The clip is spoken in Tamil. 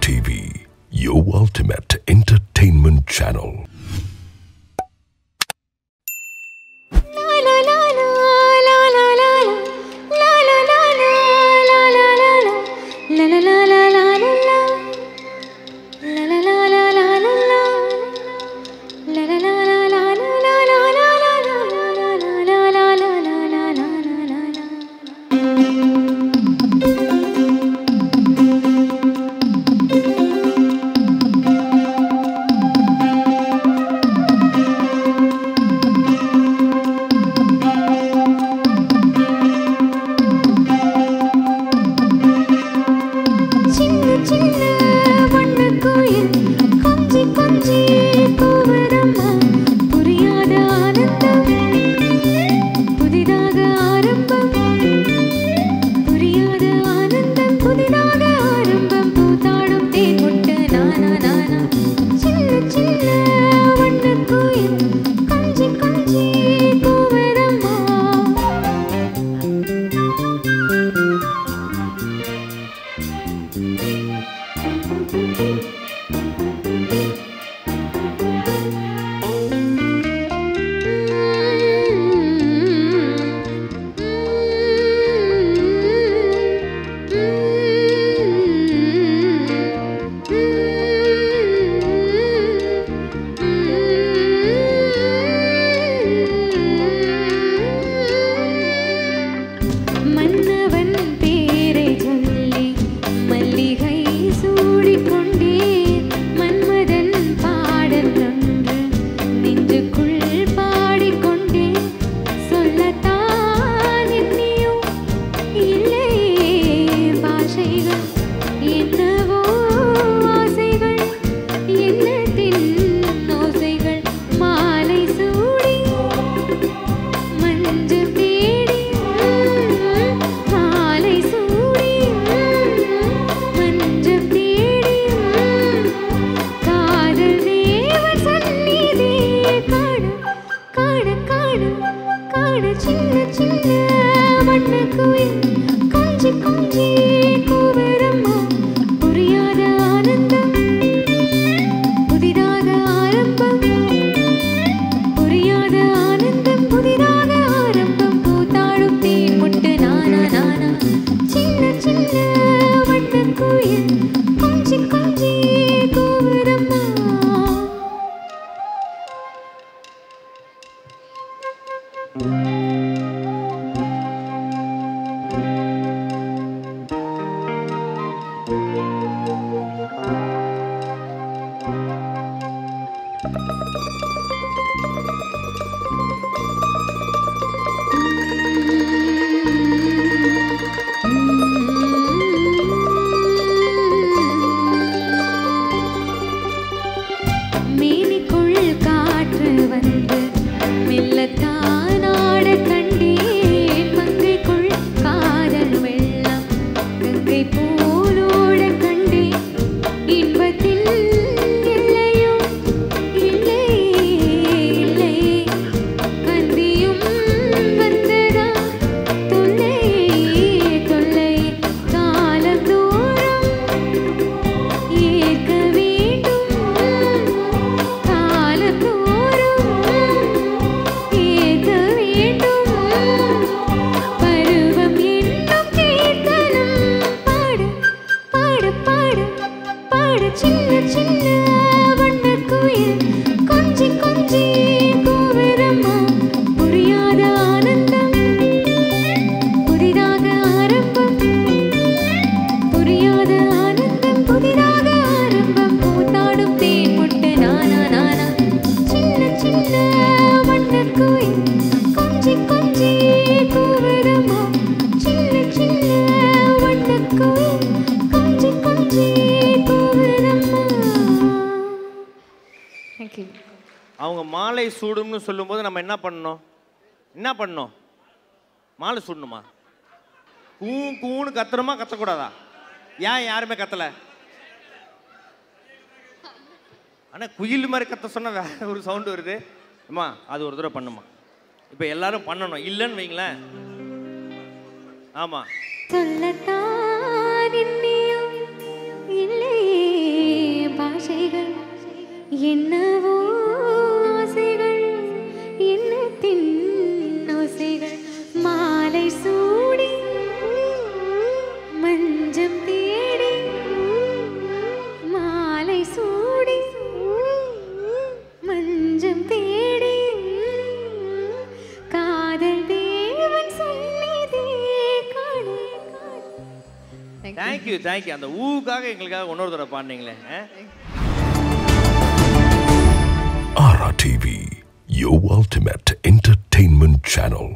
TV, your ultimate entertainment channel. சின்ன சின்ன வண்ணக் கோயில் கொஞ்சி கொஞ்சி கூவுதம்மா புரியாத ஆனந்தம் புதிதாக ஆரம்பம் புரியாத ஆனந்தம் புதிதாக ஆரம்பம் பூத்தாடும் தேன் முட்டு நானா நானா சின்ன சின்ன வண்ணக் கோயில் கொஞ்சி கொஞ்சி கூவுதம்மா மன்னவன் பேரை சொல்லி மல்லிகை சூடிக்கொண்டே மன்மதன் பாடல் ஒன்று நெஞ்சுக்குள் பாடிக்கொண்டே சொல்லத்தான் எண்ணியும் இல்லையே பாஷைகள் என்னவோ ஆசைகள் எண்ணத்தின் ஓசைகள் மாலை சூடி மஞ்சள் தேடி மாலை சூடி மஞ்சள் தேடி காதல் தேவன் சந்நிதி காண காண காண காண சின்ன சின்ன வண்ண குயில் கொஞ்சி கொஞ்சி கூவரம்மா புரியாத ஆனந்தம் புதிதாக ஆரம்பம் புரியாத ஆனந்தம் புதிதாக ஆரம்பம் பூத்தாடும் தேன் முட்டு நானா நானா சின்ன சின்ன வண்ணக் குயில் கொஞ்சி கொஞ்சி கூவுதம்மா மேனிக்குள் காற்று வந்து மெல்லத்தான் ஆட கண்டேன் மங்கைக்குள் காதல் வெள்ளம் கங்கை போலோட கண்டேன் இன்பத்தில் எல்லையும் இல்லையே இல்லையே கந்தியும் வந்ததா தொல்லையே தொல்லையே காலந்தோறும் ஏற்க வேண்டும் காலத்தோறும் ஏற்க வேண்டும் பருவம் என்னும் கீர்த்தனம் பாடு பாடு பாடு பாடு சின்ன சின்ன வண்ணக் குயில் கொஞ்சி கொஞ்சி கூவுதம்மா புரியாத ஆனந்தம் புதிதாக ஆரம்பம் புரியாத ஆனந்தம் புதிதாக ஆரம்பம் பூத்தாடும் தேன் முட்டு நானா நானா சின்ன சின்ன வண்ணக் குயில் கொஞ்சி கொஞ்சி கூவுதம்மா சின்ன சின்ன வண்ணக் குயில் கொஞ்சி கொஞ்சி கூவுதம்மா தேங்க்யூ அவங்க மாலை சூடும்னு சொல்லும்போது நம்ம என்ன பண்ணணும் என்ன பண்ணணும் மாலை சூடணுமா கூ கூன்னு கத்துறோமா கத்தக்கூடாதா ஏன் யாருமே கத்தலை ஆனால் குயில் மாதிரி கத்த சொன்னா வேற ஒரு சவுண்டு வருது அம்மா அது ஒரு தடவை பண்ணுமா இப்போ எல்லாரும் பண்ணணும் இல்லைன்னு வைங்களேன் ஆமாம் சொல்லத்தான் எண்ணியும் இல்லையே மாலை சூடி மஞ்சம் தேடி மாலை சூடி மஞ்சம் தேடி காதல் தேவன் சொன்னதே காணே தேங்க்யூ தேங்க்யூ அந்த ஊக்காக எங்களுக்காக இன்னொரு தடவை பாடினீங்களே ஆ? Ara TV, your ultimate entertainment channel.